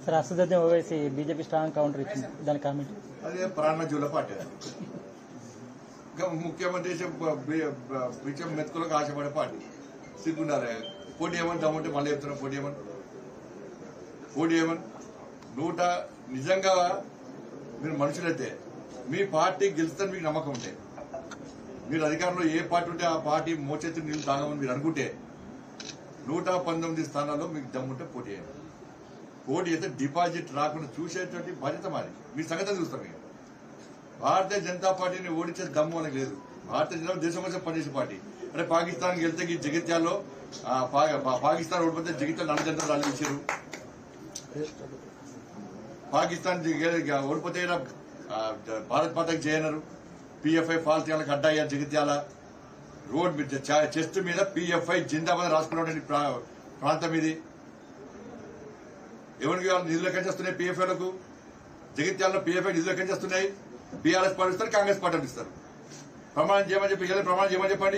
Sir Asaduddin Owaisi BJP strong counter ఇచ్చింది దాని comment అదే ప్రాణజుల పార్టీ అది. ఇంకా ముఖ్యమంత్రి చేసే బ- బి- బ- బిచ్చం మెతుకులకు ఆశపడే పార్టీ సిగ్గుండాలి పోటీ ఏమని దమ్ముంటే మళ్ళీ చెప్తున్నా పోటీ ఏమని పోటీ ఏమని నూట నిజంగా మీరు మనుషులైతే మీ పార్టీ గెలుస్తుందని మీకు నమ్మకం ఉంటే మీరు అధికారంలో ఏ పార్టీ ఉంటే ఆ పార్టీ మోచేతి నీళ్ళు తాగమని మీరు అనుకుంటే నూట పంతొమ్మిది స్థానాల్లో మీకు దమ్ముంటే పోటీ చేయండి పోటీ అయితే డిపాజిట్ రాకుండా చూసేటువంటి బాధ్యత మాది మీ సంగతి చూస్తాం ఇక భారతీయ జనతా పార్టీని ఓడించే దమ్ము మనకు లేదు భారతీయ జనతా దేశం కోసం పనిచేసే పార్టీ అంటే పాకిస్తాన్ వెళ్తే ఈ జగిత్యాల్లో ఆ, పా- పా- పాకిస్తాన్ ఓడిపోతే జగిత్యాల నల్ల జనతా రాళ్ళు ఇచ్చారు పాకిస్తాన్ జగ- ఓడిపోతే ఈడ, ఆ, భారత్ మాతకి చేయనరు పిఎఫ్ఐ ఫాల్తీయాలకు అడ్డాయ్యారు జగిత్యాల రోడ్ మీద చ- చెస్ట్ మీద పిఎఫ్ఐ జిందాబాద్ రాసుకున్నటువంటి ప్రా- ప్రాంతం ఇది ఎవరికి వాళ్ళు నిధులు ఎక్కడి నుంచి వస్తున్నాయి పిఎఫ్ఐలకు జగిత్యాలలో పిఎఫ్ఐ నిధులు ఎక్కడి నుంచి వస్తున్నాయి బీఆర్ఎస్ పార్టీ ఇస్తారు కాంగ్రెస్ పార్టీ ఇస్తారు ప్రమాణం చేయమని చెప్పి ఇలా ప్రమాణం చేయమని చెప్పండి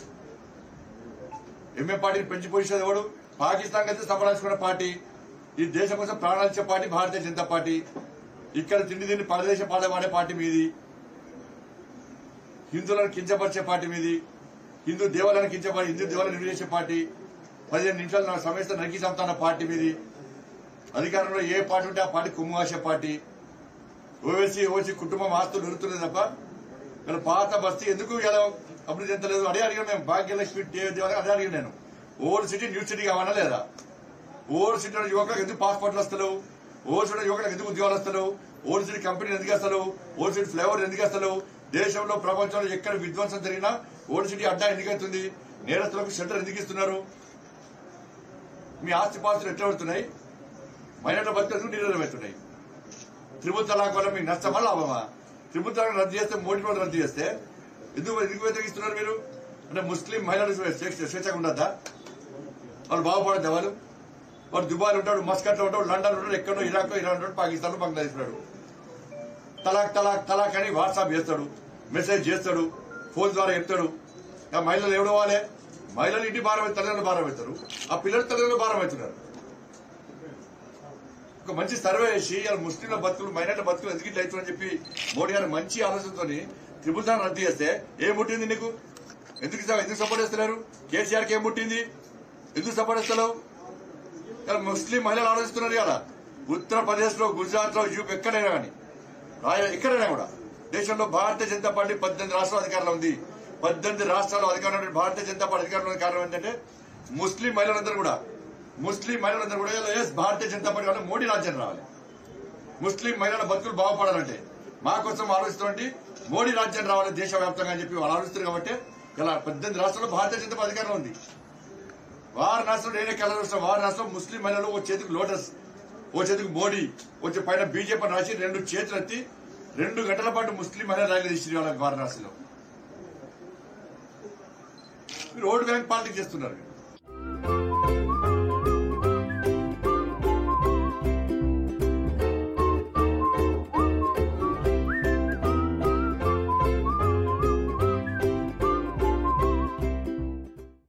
ఎంఏ పార్టీని పెంచి పోషించేది ఎవడు పాకిస్తాన్ కలిసి సంపాదించుకున్న పార్టీ ఈ దేశం కోసం ప్రాణాలు ఇచ్చే పార్టీ భారతీయ జనతా పార్టీ ఇక్కడ తిండి తిండి పరదేశ పాడవాడే పార్టీ మీది హిందువులను కించపరిచే పార్టీ మీది హిందూ దేవాలయాన్ని కించపరి హిందూ దేవాలయం నిర్వహించే పార్టీ పదిహేను నిమిషాలు నా సమస్య నరికి చంపుతున్న పార్టీ మీది అధికారంలో ఏ పార్టీ ఉంటే ఆ పార్టీ కొమ్ము కాసే పార్టీ ఓవేసీ ఓసీ కుటుంబం ఆస్తులు నిరుతున్నది తప్ప ఇలా పాత బస్తీ ఎందుకు ఇలా అభివృద్ధి చెందలేదు అదే అడిగాను మేము భాగ్యలక్ష్మి దే- దేవాలయం అదే అడిగాను నేను ఓల్డ్ సిటీ న్యూ సిటీ కావాలా లేదా ఓల్డ్ సిటీ ఉన్న యువకులకు ఎందుకు పాస్పోర్ట్లు వస్తలేవు ఓల్డ్ సిటీ యువకులకు ఎందుకు ఉద్యోగాలు వస్తలేవు ఓల్డ్ సిటీ కంపెనీలు ఎందుకు వస్తలేవు ఓల్డ్ సిటీ ఫ్లేవర్ ఎందుకు వస్తలేవు దేశంలో ప్రపంచంలో ఎక్కడ విధ్వంసం జరిగినా ఓల్డ్ సిటీ అడ్డా ఎందుకు అవుతుంది నేరస్తులకు షెల్టర్ ఎందుకు ఇస్తున్నారు మీ ఆస్తి పాస్తులు ఎట్లా పడుతున్నాయి మైనట్ల బతుకు నిర్వహిస్తున్నాయి త్రిపుల్ తలాక్ వల్ల మీకు నష్టమా లాభమా త్రిపుల్ తలాక్ రద్దు చేస్తే మోడీ కూడా రద్దు చేస్తే ఎందుకు ఎందుకు వ్యతిరేకిస్తున్నారు మీరు అంటే ముస్లిం మహిళలు స్వేచ్ఛ స్వేచ్ఛగా ఉండద్దా వాళ్ళు బాగుపడద్దా వాళ్ళు వాడు దుబాయ్ ఉంటాడు మస్కట్ లో ఉంటాడు లండన్ ఉంటాడు ఎక్కడో ఇరాక్ ఇరాన్ ఉంటాడు పాకిస్తాన్ బంగ్లాదేశ్ ఉంటాడు తలాక్ తలాక్ తలాక్ అని వాట్సాప్ చేస్తాడు మెసేజ్ చేస్తాడు ఫోన్ ద్వారా చెప్తాడు ఆ మహిళలు ఎవడు వాళ్ళే మహిళలు ఇంటి భారం అయితే తల్లిదండ్రులు భారం అవుతారు ఆ పిల్లలు తల్లిదండ్రులు భారం అవుతున్నారు ఒక మంచి సర్వే చేసి ఇలా ముస్లింల బతుకులు మైనార్టీ బతుకులు ఎందుకు ఇట్లా అవుతుందని చెప్పి మోడీ గారు మంచి ఆలోచనతో త్రిపుల్ తాను రద్దు చేస్తే ఏం పుట్టింది నీకు ఎందుకు ఇస్తావు? ఎందుకు సపోర్ట్ చేస్తున్నారు కేసీఆర్ కి ఏం పుట్టింది ఎందుకు సపోర్ట్ చేస్తలేవు ఇలా ముస్లిం మహిళలు ఆలోచిస్తున్నారు కదా ఉత్తరప్రదేశ్ లో గుజరాత్ లో యూపీ ఎక్కడైనా కానీ రాయ ఎక్కడైనా కూడా దేశంలో భారతీయ జనతా పార్టీ పద్దెనిమిది రాష్ట్రాల అధికారంలో ఉంది పద్దెనిమిది రాష్ట్రాల అధికారంలో ఉన్న భారతీయ జనతా పార్టీ అధికారంలో ఉన్న కారణం ఏంటంటే ముస్లిం మహిళలందరూ కూడా ముస్లిం మహిళలందరూ కూడా ఎస్ భారతీయ జనతా పార్టీ వల్ల మోడీ రాజ్యం రావాలి ముస్లిం మహిళల బతుకులు బాగుపడాలంటే మా కోసం ఆలోచిస్తున్నట్టు మోడీ రాజ్యం రావాలి దేశవ్యాప్తంగా అని చెప్పి వాళ్ళు ఆలోచిస్తారు కాబట్టి ఇలా పద్దెనిమిది రాష్ట్రాల్లో భారతీయ జనతా పార్టీ అధికారంలో ఉంది వారి రాష్ట్రంలో నేనే కలర్ వస్తాం వారి రాష్ట్రం ముస్లిం మహిళలు ఓ చేతికి లోటస్ ఓ చేతికి మోడీ వచ్చే పైన బీజేపీ రాసి రెండు చేతులు ఎత్తి రెండు గంటల పాటు ముస్లిం మహిళలు ర్యాలీ తీసి వాళ్ళ వారణాసిలో మీరు ఓటు బ్యాంక్ పాలిటిక్స్ చేస్తున్నారు మీరు.